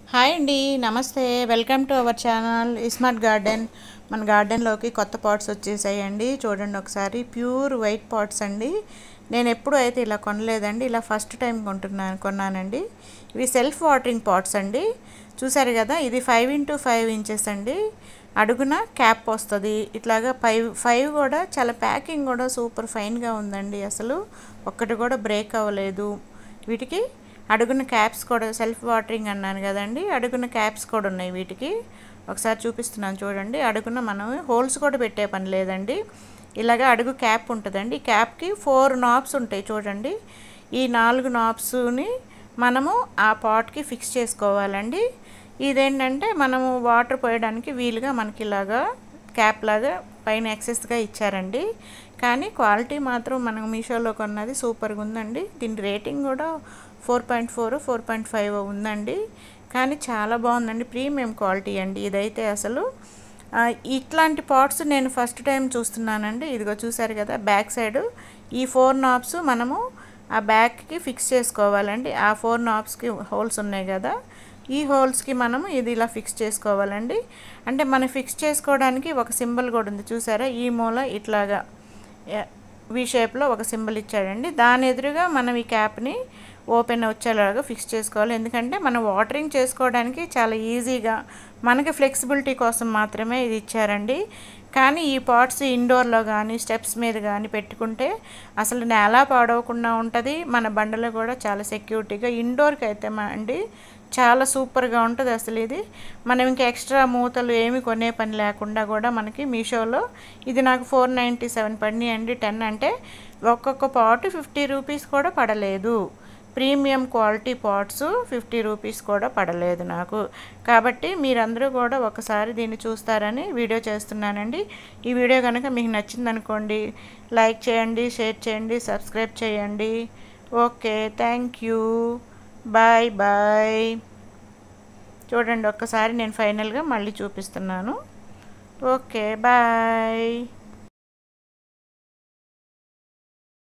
hi అండి నమస్తే welcome to our channel smart garden మన గార్డెన్లోకి కొత్త పాట్స్ వచ్చేసాయండి చూడండి ఒకసారి ప్యూర్ వైట్ పాట్స్ అండి నేను ఎప్పుడు అయితే ఇలా కొనలేదండి ఇలా ఫస్ట్ టైం కొంటున్నాను కొన్నానండి ఇవి సెల్ఫ్ వాటరింగ్ పాట్స్ అండి చూసారు కదా ఇది ఫైవ్ ఇంటూ ఫైవ్ ఇంచెస్ అండి అడుగున క్యాప్ వస్తుంది ఇట్లాగా ఫైవ్ ఫైవ్ కూడా చాలా ప్యాకింగ్ కూడా సూపర్ ఫైన్గా ఉందండి అసలు ఒక్కటి కూడా బ్రేక్ అవ్వలేదు వీటికి అడుగున క్యాప్స్ కూడా సెల్ఫ్ వాటరింగ్ అన్నాను కదండి అడుగున క్యాప్స్ కూడా ఉన్నాయి వీటికి ఒకసారి చూపిస్తున్నాను చూడండి అడుగున మనం హోల్స్ కూడా పెట్టే పని లేదండి ఇలాగ అడుగు క్యాప్ ఉంటుందండి ఈ క్యాప్కి ఫోర్ నాబ్స్ ఉంటాయి చూడండి ఈ నాలుగు నాబ్స్ని మనము ఆ పాట్కి ఫిక్స్ చేసుకోవాలండి ఇదేంటంటే మనము వాటర్ పోయడానికి వీలుగా మనకి ఇలాగా క్యాప్ లాగా పైన ఎక్సెస్గా ఇచ్చారండి కానీ క్వాలిటీ మాత్రం మనం మీషోలో కొన్నది సూపర్గా ఉందండి దీని రేటింగ్ కూడా four point four four point five ఉందండి కానీ చాలా బాగుందండి ప్రీమియం క్వాలిటీ అండి ఇదైతే అసలు ఆ, ఇట్లాంటి పాట్స్ నేను ఫస్ట్ టైం చూస్తున్నానండి ఇదిగో చూసారు కదా బ్యాక్ సైడ్ ఈ ఫోర్ నాబ్స్ మనము ఆ బ్యాక్కి ఫిక్స్ చేసుకోవాలండి ఆ ఫోర్ నాబ్స్కి హోల్స్ ఉన్నాయి కదా ఈ హోల్స్కి మనము ఇది ఇలా ఫిక్స్ చేసుకోవాలండి అంటే మనం ఫిక్స్ చేసుకోవడానికి ఒక సింబల్ కూడా ఉంది చూసారా ఈ మూల ఇట్లాగా వి షేప్లో ఒక సింబల్ ఇచ్చాడండి దాని ఎదురుగా మనం ఈ క్యాప్ని ఓపెన్ వచ్చేలాగా ఫిక్స్ చేసుకోవాలి ఎందుకంటే మనం వాటరింగ్ చేసుకోవడానికి చాలా ఈజీగా మనకి ఫ్లెక్సిబిలిటీ కోసం మాత్రమే ఇది ఇచ్చారండి కానీ ఈ పాట్స్ ఇండోర్లో కానీ స్టెప్స్ మీద కానీ పెట్టుకుంటే అసలు నేల పాడవకుండా ఉంటుంది మన బండలో కూడా చాలా సెక్యూరిటీగా ఇండోర్కి అయితే మా అండి చాలా సూపర్గా ఉంటుంది అసలు ఇది మనం ఇంకా ఎక్స్ట్రా మూతలు ఏమి కొనే పని లేకుండా కూడా మనకి మీషోలో ఇది నాకు ఫోర్ నైంటీ సెవెన్ పడినాయి అండి టెన్ అంటే ఒక్కొక్క పాట్ ఫిఫ్టీ రూపీస్ కూడా పడలేదు premium quality pots fifty rupees కూడా పడలేదు నాకు కాబట్టి మీరందరూ కూడా ఒకసారి దీన్ని చూస్తారని వీడియో చేస్తున్నానండి ఈ వీడియో కనుక మీకు నచ్చిందనుకోండి లైక్ చేయండి షేర్ చేయండి సబ్స్క్రైబ్ చేయండి okay thank you bye bye చూడండి ఒక్కసారి నేను ఫైనల్గా మళ్ళీ చూపిస్తున్నాను ఓకే బాయ్